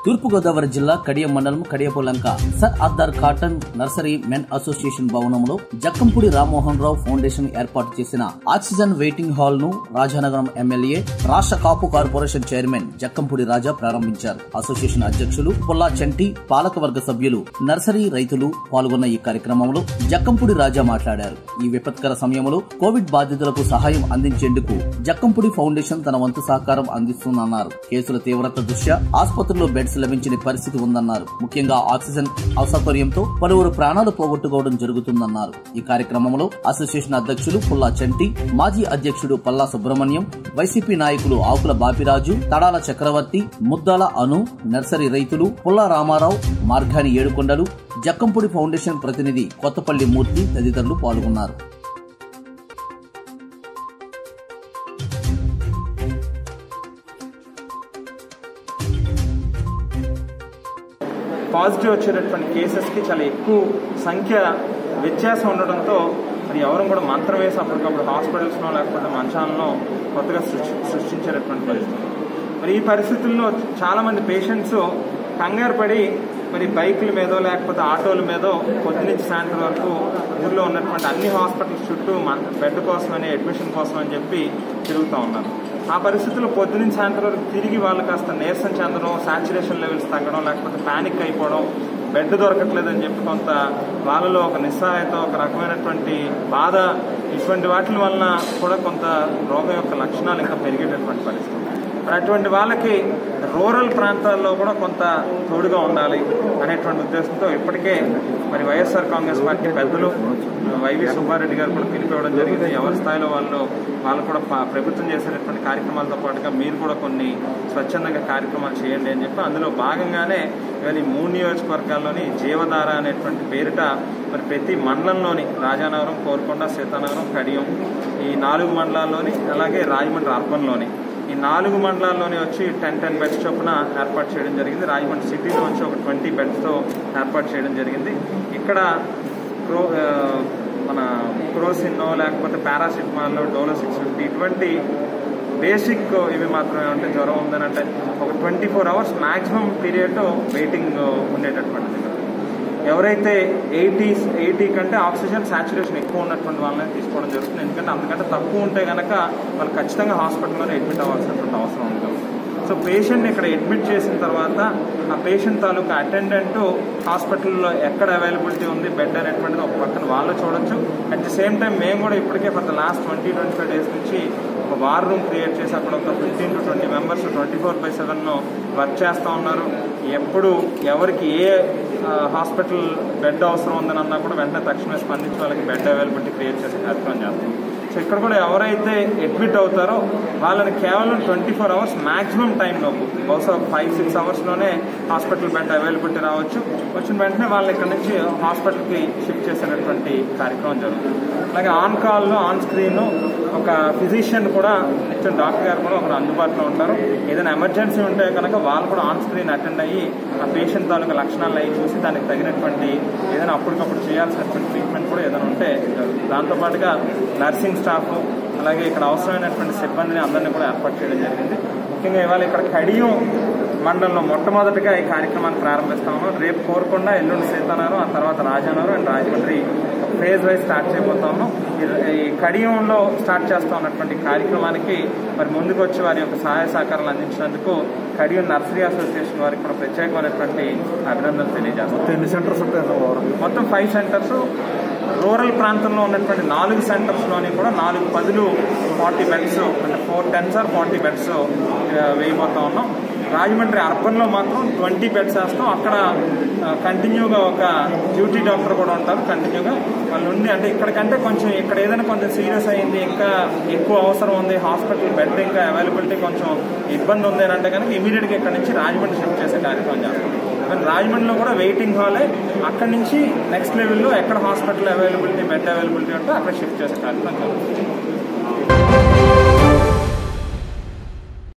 తూర్పుగోదావరి జిల్లా కడియం మండలం Kadiyapulanka sir Arthur Cotton nursery men association భవనంలో జక్కంపూడి రామ్మోహన్ రావు ఫౌండేషన్ ఏర్పాటు చేసిన ఆక్సిజన్ వెయిటింగ్ హాల్ ను రాజానగరం ఎమ్మెల్యే రాష్ట్ర కాపు కార్పొరేషన్ చైర్మన్ జక్కంపూడి రాజా ప్రారంభించారు అసోసియేషన్ అధ్యక్షులు పుల్లా చంటి పాలకవర్గ సభ్యులు నర్సరీ రైతులు పాల్గొన్న ఈ కార్యక్రమంలో జక్కంపూడి రాజా మాట్లాడారు ఈ విపత్కర సమయంలో కోవిడ్ బాధితులకు సహాయం అందించేందుకు జక్కంపూడి ఫౌండేషన్ తన వంతు సహకారం అందిస్తుందన్నారు కేసుల తీవ్రత దృష్ట్యా ఆసుపత్రుల్లో బెడ్స్ లభించని పరిస్థితి ఉందన్నారు ముఖ్యంగా ఆక్సిజన్ అసౌకర్యంతో పలువురు ప్రాణాలు పోగొట్టుకోవడం జరుగుతుందన్నారు ఈ కార్యక్రమంలో అసోసియేషన్ అధ్యక్షులు పుల్లా చంటి మాజీ అధ్యక్షుడు పల్లా సుబ్రహ్మణ్యం వైసీపీ నాయకులు ఆకుల బాపిరాజు తడాల చక్రవర్తి ముద్దాల అను నర్సరీ రైతులు పుల్లా రామారావు మార్గాని ఏడుకొండలు జక్కంపూడి ఫౌండేషన్ ప్రతినిధి కొత్తపల్లి మూర్తి తదితరులు పాల్గొన్నారు పాజిటివ్ వచ్చేటటువంటి కేసెస్కి చాలా ఎక్కువ సంఖ్య వ్యత్యాసం ఉండడంతో మరి ఎవరు కూడా మంత్రం వేసి అప్పటికప్పుడు హాస్పిటల్స్లో లేకపోతే మంచాలను కొత్తగా సృష్టి సృష్టించేటటువంటి పరిస్థితి మరి ఈ పరిస్థితుల్లో చాలామంది పేషెంట్స్ కంగారు పడి మరి బైకుల మీదో లేకపోతే ఆటోల మీదో పొద్దునుంచి సాయంత్రం వరకు ఊర్లో ఉన్నటువంటి అన్ని హాస్పిటల్స్ చుట్టూ మన బెడ్ కోసమని అడ్మిషన్ కోసం అని చెప్పి తిరుగుతూ ఉన్నారు ఆ పరిస్థితుల్లో పొద్దునుంచి సాయంత్రం వరకు తిరిగి వాళ్ళు కాస్త నీరసం చెందడం సాచురేషన్ లెవెల్స్ తగ్గడం లేకపోతే ప్యానిక్ అయిపోవడం బెడ్ దొరకట్లేదని చెప్పి కొంత వాళ్ళలో ఒక నిస్సహాయత ఒక రకమైనటువంటి బాధ ఇటువంటి వాటి వలన కూడా కొంత రోగం యొక్క లక్షణాలు ఇంకా పెరిగేటటువంటి పరిస్థితి మరి అటువంటి వాళ్ళకి రూరల్ ప్రాంతాల్లో కూడా కొంత తోడుగా ఉండాలి అనేటువంటి ఉద్దేశంతో ఇప్పటికే మరి వైఎస్ఆర్ కాంగ్రెస్ పార్టీ పెద్దలు వైవి సుబ్బారెడ్డి గారు కూడా పిలిపివ్వడం జరిగింది ఎవరి స్థాయిలో వాళ్ళు వాళ్ళు కూడా ప- ప్రభుత్వం చేసేటటువంటి కార్యక్రమాలతో పాటుగా మీరు కూడా కొన్ని స్వచ్ఛందంగా కార్యక్రమాలు చేయండి అని చెప్పి అందులో భాగంగానే ఇవాళ ఈ మూడు నియోజకవర్గాల్లోని జీవధార అనేటువంటి పేరిట మరి ప్రతి మండలంలోని రాజానగరం కోరుకొండ సీతానగరం కడియం ఈ నాలుగు మండలాల్లోని అలాగే రాజమండ్రి అర్బన్లోని ఈ నాలుగు మండలాల్లోని వచ్చి టెన్ టెన్ బెడ్స్ చొప్పున ఏర్పాటు చేయడం జరిగింది రాజమండ్రి సిటీలో వచ్చి ఒక ట్వంటీ బెడ్స్తో ఏర్పాటు చేయడం జరిగింది ఇక్కడ క్రో ఆ, మన క్రోసిన్నో లేకపోతే పారాసిటమాల్ డోలో సిక్స్ ఫిఫ్టీ ఇటువంటి బేసిక్ ఇవి మాత్రమే అంటే జ్వరం ఉందని అంటే ఒక twenty four hours maximum period waiting ఉండేటటువంటిది ఎవరైతే ఎయిటీ ఎయిటీ కంటే ఆక్సిజన్ సాచురేషన్ ఎక్కువ ఉన్నటువంటి వాళ్ళని తీసుకోవడం జరుగుతుంది ఎందుకంటే అంతకంటే తక్కువ ఉంటే కనుక వాళ్ళు ఖచ్చితంగా హాస్పిటల్లోనే అడ్మిట్ అవ్వాల్సినటువంటి అవసరం ఉంటుంది సో పేషెంట్ని ఇక్కడ అడ్మిట్ చేసిన తర్వాత ఆ పేషెంట్ తాలూకా అటెండెంట్ హాస్పిటల్లో ఎక్కడ అవైలబిలిటీ ఉంది బెడ్ అనేటువంటిది ఒక పక్కన వాళ్ళు చూడొచ్చు అట్ ది సేమ్ టైం మేము కూడా ఇప్పటికే for the last twenty twenty five days నుంచి ఒక వార్ రూమ్ క్రియేట్ చేసి అక్కడ ఒక fifteen to twenty members twenty four by seven work చేస్తూ ఉన్నారు ఎప్పుడు ఎవరికి ఏ హాస్పిటల్ బెడ్ అవసరం ఉందని అన్నా కూడా వెంటనే తక్షణమే స్పందించి వాళ్ళకి బెడ్ అవైలబిలిటీ క్రియేట్ చేసే కార్యక్రమం చేస్తాం సో ఇక్కడ కూడా ఎవరైతే అడ్మిట్ అవుతారో వాళ్ళని కేవలం ట్వంటీ ఫోర్ అవర్స్ మాక్సిమం టైంలో బహుశా ఫైవ్ సిక్స్ అవర్స్లోనే హాస్పిటల్ బెడ్ అవైలబిలిటీ రావచ్చు వచ్చిన వెంటనే వాళ్ళని ఇక్కడ నుంచి హాస్పిటల్కి షిఫ్ట్ చేసేటటువంటి కార్యక్రమం జరుగుతుంది అలాగే ఆన్ కాల్లో ఆన్ స్క్రీన్ ఒక ఫిజిషియన్ కూడా నిత్యం డాక్టర్ గారు కూడా ఒకరు అందుబాటులో ఉంటారు ఏదైనా ఎమర్జెన్సీ ఉంటే కనుక వాళ్ళు కూడా ఆన్ స్క్రీన్ అటెండ్ అయ్యి ఆ పేషెంట్ తాలూకా లక్షణాలు అవి చూసి దానికి తగినటువంటి ఏదైనా అప్పటికప్పుడు చేయాల్సినటువంటి ట్రీట్మెంట్ కూడా ఏదైనా ఉంటే జరుగుతుంది దాంతోపాటుగా నర్సింగ్ స్టాఫ్ అలాగే ఇక్కడ అవసరమైనటువంటి సిబ్బందిని అందరినీ కూడా ఏర్పాటు చేయడం జరిగింది ముఖ్యంగా ఇవాళ ఇక్కడ కడియం మండలంలో మొట్టమొదటిగా ఈ కార్యక్రమాన్ని ప్రారంభిస్తాము రేపు కోరుకుండా ఎల్లుండి సీతానగరం ఆ తర్వాత Rajanagaram and Rajahmundry phase wise start చేయబోతాము ఈ- ఈ కడియంలో స్టార్ట్ చేస్తా ఉన్నటువంటి కార్యక్రమానికి మరి ముందుకు వచ్చి వారి యొక్క సహాయ సహకారాలు అందించినందుకు కడియం నర్సరీ అసోసియేషన్ వారికి కూడా ప్రత్యేకమైనటువంటి అభినందనలు తెలియజేస్తాం ఎన్ని సెంటర్స్ ఉంటాయి మొత్తం ఫైవ్ సెంటర్స్ రూరల్ ప్రాంతంలో ఉన్నటువంటి నాలుగు సెంటర్స్లోని కూడా నాలుగు పదులు ఫార్టీ బెడ్స్ అంటే four tens or forty beds వేయబోతా ఉన్నాం రాజమండ్రి అర్బన్లో మాత్రం ట్వంటీ బెడ్స్ వేస్తాం అక్కడ కంటిన్యూగా ఒక డ్యూటీ డాక్టర్ కూడా ఉంటారు కంటిన్యూగా వాళ్ళు ఉండి అంటే ఇక్కడికంటే కొంచెం ఇక్కడ ఏదైనా కొంచెం సీరియస్ అయింది ఇంకా ఎక్కువ అవసరం ఉంది హాస్పిటల్ బెడ్ ఇంకా అవైలబిలిటీ కొంచెం ఇబ్బంది ఉంది అని అంటే కనుక ఇమీడియట్గా ఇక్కడ నుంచి రాజమండ్రి షిఫ్ట్ చేసే కార్యక్రమం చేస్తాం కానీ రాజమండ్రిలో కూడా వెయిటింగ్ హాలే అక్కడి నుంచి నెక్స్ట్ లెవెల్లో ఎక్కడ హాస్పిటల్ అవైలబిలిటీ బెడ్ అవైలబిలిటీ ఉంటే అక్కడ షిఫ్ట్ చేసే కార్యక్రమం జరుగుతుంది